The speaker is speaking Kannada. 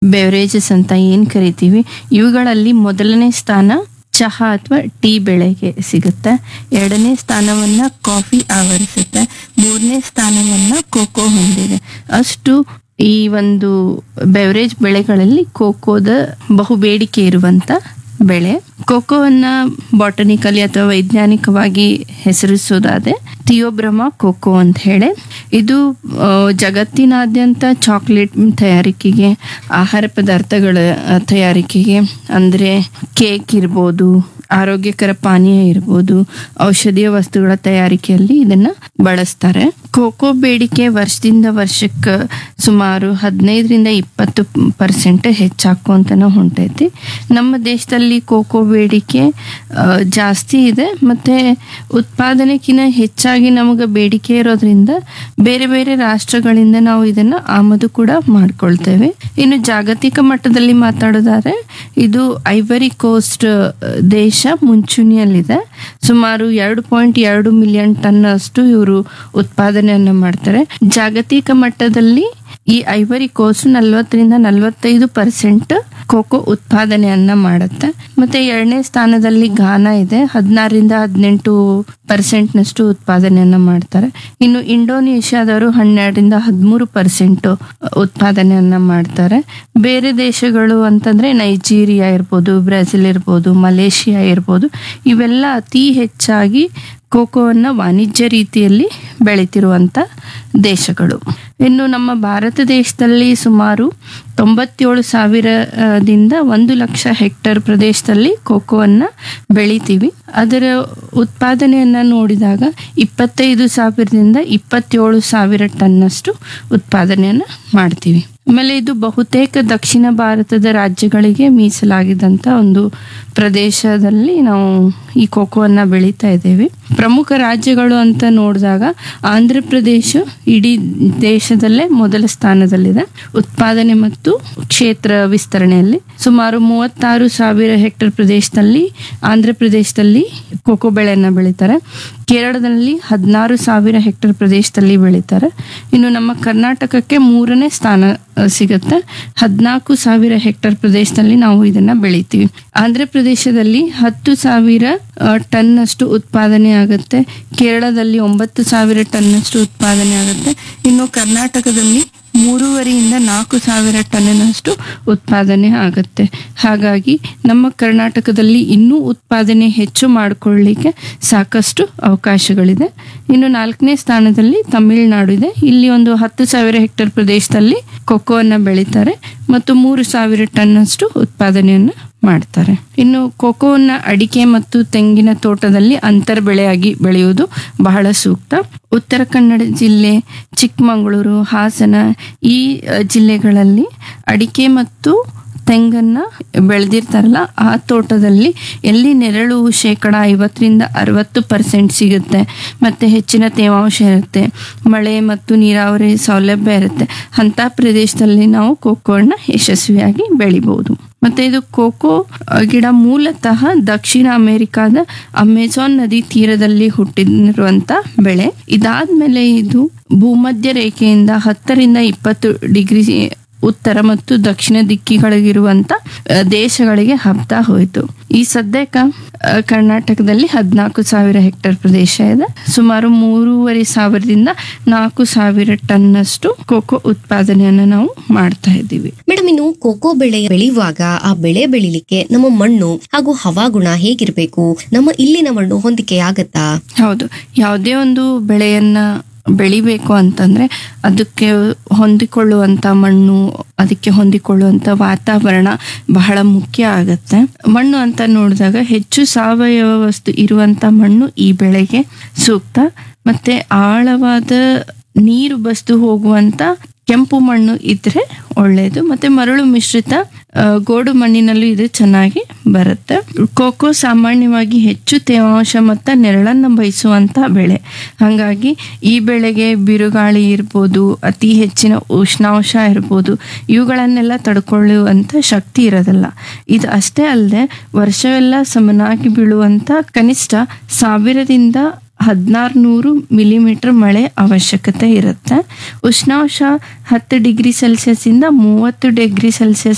ಬೆವರೇಜಸ್ ಅಂತ ಏನು ಕರಿತೀವಿ ಇವುಗಳಲ್ಲಿ ಮೊದಲನೇ ಸ್ಥಾನ ಚಹಾ ಅಥವಾ ಟೀ ಬೆಳೆಗೆ ಸಿಗುತ್ತೆ ಎರಡನೇ ಸ್ಥಾನವನ್ನ ಕಾಫಿ ಆವರಿಸುತ್ತೆ ಮೂರನೇ ಸ್ಥಾನವನ್ನ ಕೋಕೋ ಹೊಂದಿದೆ ಅಷ್ಟು ಈ ಒಂದು ಬೆವರೇಜ್ ಬೆಳೆಗಳಲ್ಲಿ ಕೋಕೋದ ಬಹು ಬೇಡಿಕೆ ಇರುವಂತ ಬೆಳೆ ಕೋಕೋವನ್ನ ಬಾಟನಿಕಲಿ ಅಥವಾ ವೈಜ್ಞಾನಿಕವಾಗಿ ಹೆಸರಿಸೋದಾದ್ರೆ ಥಿಯೋಬ್ರಮ ಕೋಕೋ ಅಂತ ಹೇಳಿ ಇದು ಆ, ಜಗತ್ತಿನಾದ್ಯಂತ ಚಾಕ್ಲೇಟ್ ತಯಾರಿಕೆಗೆ ಆಹಾರ ಪದಾರ್ಥಗಳ ಆ, ತಯಾರಿಕೆಗೆ ಅಂದ್ರೆ ಕೇಕ್ ಇರ್ಬೋದು ಆರೋಗ್ಯಕರ ಪಾನೀಯ ಇರ್ಬೋದು ಔಷಧೀಯ ವಸ್ತುಗಳ ತಯಾರಿಕೆಯಲ್ಲಿ ಇದನ್ನ ಬಳಸ್ತಾರೆ ಕೋಕೋ ಬೇಡಿಕೆ ವರ್ಷದಿಂದ ವರ್ಷಕ್ಕೆ ಸುಮಾರು ಹದಿನೈದರಿಂದ ಇಪ್ಪತ್ತು ಪರ್ಸೆಂಟ್ ಹೆಚ್ಚಾಕೊಂತನ ಹೊಂಟೈತಿ ನಮ್ಮ ದೇಶದಲ್ಲಿ ಕೋಕೋ ಬೇಡಿಕೆ ಆ, ಜಾಸ್ತಿ ಇದೆ ಮತ್ತೆ ಉತ್ಪಾದನೆಕಿನ ಹೆಚ್ಚಾಗಿ ನಮಗೆ ಬೇಡಿಕೆ ಇರೋದ್ರಿಂದ ಬೇರೆ ಬೇರೆ ರಾಷ್ಟ್ರಗಳಿಂದ ನಾವು ಇದನ್ನ ಆಮದು ಕೂಡ ಮಾಡ್ಕೊಳ್ತೇವೆ ಇನ್ನು ಜಾಗತಿಕ ಮಟ್ಟದಲ್ಲಿ ಮಾತಾಡೋದಾದ್ರೆ ಇದು ಐವರಿ ಕೋಸ್ಟ್ ದೇಶ ಮುಂಚೂಣಿಯಲ್ಲಿದೆ ಸುಮಾರು ಎರಡು ಪಾಯಿಂಟ್ ಎರಡು ಮಿಲಿಯನ್ ಟನ್ ಅಷ್ಟು ಇವರು ಉತ್ಪಾದನೆಯನ್ನ ಮಾಡ್ತಾರೆ ಜಾಗತಿಕ ಮಟ್ಟದಲ್ಲಿ ಈ ಐವರಿ ಕೋಸ್ಟ್ ನಲ್ವತ್ತರಿಂದ ನಲವತ್ತೈದು ಪರ್ಸೆಂಟ್ ಕೋಕೋ ಉತ್ಪಾದನೆಯನ್ನ ಮಾಡುತ್ತೆ ಮತ್ತೆ ಎರಡನೇ ಸ್ಥಾನದಲ್ಲಿ ಘಾನಾ ಇದೆ ಹದಿನಾರರಿಂದ ಹದಿನೆಂಟು ಪರ್ಸೆಂಟ್ ನಷ್ಟು ಉತ್ಪಾದನೆಯನ್ನ ಮಾಡ್ತಾರೆ ಇನ್ನು ಇಂಡೋನೇಷ್ಯಾದವರು ಹನ್ನೆರಡರಿಂದ ಹದಿಮೂರು ಪರ್ಸೆಂಟ್ ಉತ್ಪಾದನೆಯನ್ನ ಮಾಡ್ತಾರೆ ಬೇರೆ ದೇಶಗಳು ಅಂತಂದ್ರೆ ನೈಜೀರಿಯಾ ಇರ್ಬೋದು ಬ್ರೆಜಿಲ್ ಇರ್ಬೋದು ಮಲೇಷಿಯಾ ಇರ್ಬೋದು ಇವೆಲ್ಲ ಅತಿ ಹೆಚ್ಚಾಗಿ ಕೋಕೋವನ್ನ ವಾಣಿಜ್ಯ ರೀತಿಯಲ್ಲಿ ಬೆಳೀತಿರುವಂತ ದೇಶಗಳು ಇನ್ನು ನಮ್ಮ ಭಾರತ ದೇಶದಲ್ಲಿ ಸುಮಾರು ತೊಂಬತ್ತೇಳು ಸಾವಿರದಿಂದ ಒಂದು ಲಕ್ಷ ಹೆಕ್ಟರ್ ಪ್ರದೇಶದಲ್ಲಿ ಕೋಕೋವನ್ನ ಬೆಳಿತೀವಿ ಅದರ ಉತ್ಪಾದನೆಯನ್ನ ನೋಡಿದಾಗ ಇಪ್ಪತ್ತೈದು ಸಾವಿರದಿಂದ ಇಪ್ಪತ್ತೇಳು ಸಾವಿರ ಟನ್ನಷ್ಟು ಉತ್ಪಾದನೆಯನ್ನ ಮಾಡ್ತೀವಿ ಆಮೇಲೆ ಇದು ಬಹುತೇಕ ದಕ್ಷಿಣ ಭಾರತದ ರಾಜ್ಯಗಳಿಗೆ ಮೀಸಲಾಗಿದ್ದಂತ ಒಂದು ಪ್ರದೇಶದಲ್ಲಿ ನಾವು ಈ ಕೋಕೋವನ್ನ ಬೆಳೀತಾ ಇದ್ದೇವೆ ಪ್ರಮುಖ ರಾಜ್ಯಗಳು ಅಂತ ನೋಡಿದಾಗ ಆಂಧ್ರ ಪ್ರದೇಶ ಇಡೀ ದೇಶದಲ್ಲೇ ಮೊದಲ ಸ್ಥಾನದಲ್ಲಿದೆ ಉತ್ಪಾದನೆ ಮತ್ತು ಕ್ಷೇತ್ರ ವಿಸ್ತರಣೆಯಲ್ಲಿ ಸುಮಾರು ಮೂವತ್ತಾರು ಸಾವಿರ ಹೆಕ್ಟರ್ ಪ್ರದೇಶದಲ್ಲಿ ಆಂಧ್ರ ಪ್ರದೇಶದಲ್ಲಿ ಕೋಕೋ ಬೆಳೆಯನ್ನ ಬೆಳೀತಾರೆ ಕೇರಳದಲ್ಲಿ ಹದಿನಾರು ಸಾವಿರ ಹೆಕ್ಟರ್ ಪ್ರದೇಶದಲ್ಲಿ ಬೆಳೀತಾರೆ ಇನ್ನು ನಮ್ಮ ಕರ್ನಾಟಕಕ್ಕೆ ಮೂರನೇ ಸ್ಥಾನ ಆ, ಸಿಗುತ್ತೆ ಹದಿನಾಲ್ಕು ಸಾವಿರ ಹೆಕ್ಟರ್ ಪ್ರದೇಶದಲ್ಲಿ ನಾವು ಇದನ್ನ ಬೆಳಿತೀವಿ ಆಂಧ್ರ ಪ್ರದೇಶದಲ್ಲಿ ಹತ್ತು ಸಾವಿರ ಆ, ಟನ್ ಅಷ್ಟು ಉತ್ಪಾದನೆ ಆಗುತ್ತೆ ಕೇರಳದಲ್ಲಿ ಒಂಬತ್ತು ಸಾವಿರ ಟನ್ ಅಷ್ಟು ಉತ್ಪಾದನೆ ಆಗುತ್ತೆ ಇನ್ನು ಕರ್ನಾಟಕದಲ್ಲಿ ಮೂರುವರೆಯಿಂದ ನಾಲ್ಕು ಸಾವಿರ ಟನ್ನಷ್ಟು ಉತ್ಪಾದನೆ ಆಗುತ್ತೆ ಹಾಗಾಗಿ ನಮ್ಮ ಕರ್ನಾಟಕದಲ್ಲಿ ಇನ್ನೂ ಉತ್ಪಾದನೆ ಹೆಚ್ಚು ಮಾಡಿಕೊಳ್ಳಿಕ್ಕೆ ಸಾಕಷ್ಟು ಅವಕಾಶಗಳಿದೆ ಇನ್ನು ನಾಲ್ಕನೇ ಸ್ಥಾನದಲ್ಲಿ ತಮಿಳುನಾಡು ಇದೆ ಇಲ್ಲಿ ಒಂದು ಹತ್ತು ಸಾವಿರ ಹೆಕ್ಟರ್ ಪ್ರದೇಶದಲ್ಲಿ ಕೊಕೋವನ್ನ ಬೆಳೀತಾರೆ ಮತ್ತು ಮೂರು ಸಾವಿರ ಟನ್ನಷ್ಟು ಉತ್ಪಾದನೆಯನ್ನ ಮಾಡ್ತಾರೆ ಇನ್ನು ಕೋಕೋವನ್ನ ಅಡಿಕೆ ಮತ್ತು ತೆಂಗಿನ ತೋಟದಲ್ಲಿ ಅಂತರ್ ಬೆಳೆಯಾಗಿ ಬೆಳೆಯುವುದು ಬಹಳ ಸೂಕ್ತ ಉತ್ತರ ಕನ್ನಡ ಜಿಲ್ಲೆ ಚಿಕ್ಕಮಗಳೂರು ಹಾಸನ ಈ ಅ, ಜಿಲ್ಲೆಗಳಲ್ಲಿ ಅಡಿಕೆ ಮತ್ತು ತೆಂಗನ್ನ ಬೆಳೆದಿರ್ತಾರಲ್ಲ ಆ ತೋಟದಲ್ಲಿ ಎಲ್ಲಿ ನೆರಳು ಶೇಕಡ ಐವತ್ತರಿಂದ ಅರವತ್ತು ಪರ್ಸೆಂಟ್ ಸಿಗುತ್ತೆ ಮತ್ತೆ ಹೆಚ್ಚಿನ ತೇವಾಂಶ ಇರುತ್ತೆ ಮಳೆ ಮತ್ತು ನೀರಾವರಿ ಸೌಲಭ್ಯ ಇರುತ್ತೆ ಅಂತ ಪ್ರದೇಶದಲ್ಲಿ ನಾವು ಕೋಕೋನ ಯಶಸ್ವಿಯಾಗಿ ಬೆಳಿಬಹುದು ಮತ್ತೆ ಇದು ಕೋಕೋ ಅ, ಗಿಡ ಮೂಲತಃ ದಕ್ಷಿಣ ಅಮೆರಿಕಾದ ಅಮೆಜಾನ್ ನದಿ ತೀರದಲ್ಲಿ ಹುಟ್ಟಿರುವಂತ ಬೆಳೆ ಇದಾದ್ಮೇಲೆ ಇದು ಭೂಮಧ್ಯ ರೇಖೆಯಿಂದ ಹತ್ತರಿಂದ ಇಪ್ಪತ್ತು ಡಿಗ್ರಿ ಉತ್ತರ ಮತ್ತು ದಕ್ಷಿಣ ದಿಕ್ಕಿಗಳಿಗಿರುವಂತ ಅ, ದೇಶಗಳಿಗೆ ಹಬ್ತಾ ಹೋಯಿತು ಈ ಸದ್ಯಕ್ಕ ಅ, ಕರ್ನಾಟಕದಲ್ಲಿ ಹದಿನಾಲ್ಕು ಸಾವಿರ ಹೆಕ್ಟರ್ ಪ್ರದೇಶ ಇದೆ ಸುಮಾರು ಮೂರುವರೆ ಸಾವಿರದಿಂದ ನಾಲ್ಕು ಸಾವಿರ ಟನ್ನಷ್ಟು ಕೋಕೋ ಉತ್ಪಾದನೆಯನ್ನು ನಾವು ಮಾಡ್ತಾ ಇದ್ದೀವಿ ಮೇಡಮ್ ಇನ್ನು ಕೋಕೋ ಬೆಳೆ ಬೆಳೆಯುವಾಗ ಆ ಬೆಳೆ ಬೆಳಿಲಿಕ್ಕೆ ನಮ್ಮ ಮಣ್ಣು ಹಾಗೂ ಹವಾಗುಣ ಹೇಗಿರ್ಬೇಕು ನಮ್ಮ ಇಲ್ಲಿನ ಮಣ್ಣು ಹೊಂದಿಕೆ ಆಗತ್ತಾ ಹೌದು ಯಾವುದೇ ಒಂದು ಬೆಳೆಯನ್ನ ಬೆಳಿಬೇಕು ಅಂತಂದ್ರೆ ಅದಕ್ಕೆ ಹೊಂದಿಕೊಳ್ಳುವಂತ ಮಣ್ಣು ಅದಕ್ಕೆ ಹೊಂದಿಕೊಳ್ಳುವಂತ ವಾತಾವರಣ ಬಹಳ ಮುಖ್ಯ ಆಗತ್ತೆ ಮಣ್ಣು ಅಂತ ನೋಡಿದಾಗ ಹೆಚ್ಚು ಸಾವಯವ ವಸ್ತು ಇರುವಂತ ಮಣ್ಣು ಈ ಬೆಳೆಗೆ ಸೂಕ್ತ ಮತ್ತೆ ಆಳವಾದ ನೀರು ಬಸ್ದು ಹೋಗುವಂತ ಕೆಂಪು ಮಣ್ಣು ಇದ್ರೆ ಒಳ್ಳೆಯದು ಮತ್ತೆ ಮರಳು ಮಿಶ್ರಿತ ಆ, ಗೋಡು ಮಣ್ಣಿನಲ್ಲೂ ಇದು ಚೆನ್ನಾಗಿ ಬರುತ್ತೆ ಕೋಕೋ ಸಾಮಾನ್ಯವಾಗಿ ಹೆಚ್ಚು ತೇವಾಂಶ ಮತ್ತು ನೆರಳನ್ನ ಬಯಸುವಂತ ಬೆಳೆ ಹಾಗಾಗಿ ಈ ಬೆಳೆಗೆ ಬಿರುಗಾಳಿ ಇರ್ಬೋದು ಅತಿ ಹೆಚ್ಚಿನ ಉಷ್ಣಾಂಶ ಇರ್ಬೋದು ಇವುಗಳನ್ನೆಲ್ಲ ತಡ್ಕೊಳ್ಳುವಂತ ಶಕ್ತಿ ಇರೋದಿಲ್ಲ ಇದು ಅಷ್ಟೇ ಅಲ್ಲದೆ ವರ್ಷವೆಲ್ಲ ಸಮನಾಗಿ ಬೀಳುವಂತ ಕನಿಷ್ಠ ಸಾವಿರದಿಂದ ಹದಿನಾರು ನೂರು ಮಿಲಿಮೀಟರ್ ಮಳೆ ಅವಶ್ಯಕತೆ ಇರುತ್ತೆ ಉಷ್ಣಾಂಶ ಹತ್ತು ಡಿಗ್ರಿ ಸೆಲ್ಸಿಯಸ್ ಇಂದ ಮೂವತ್ತು ಡಿಗ್ರಿ ಸೆಲ್ಸಿಯಸ್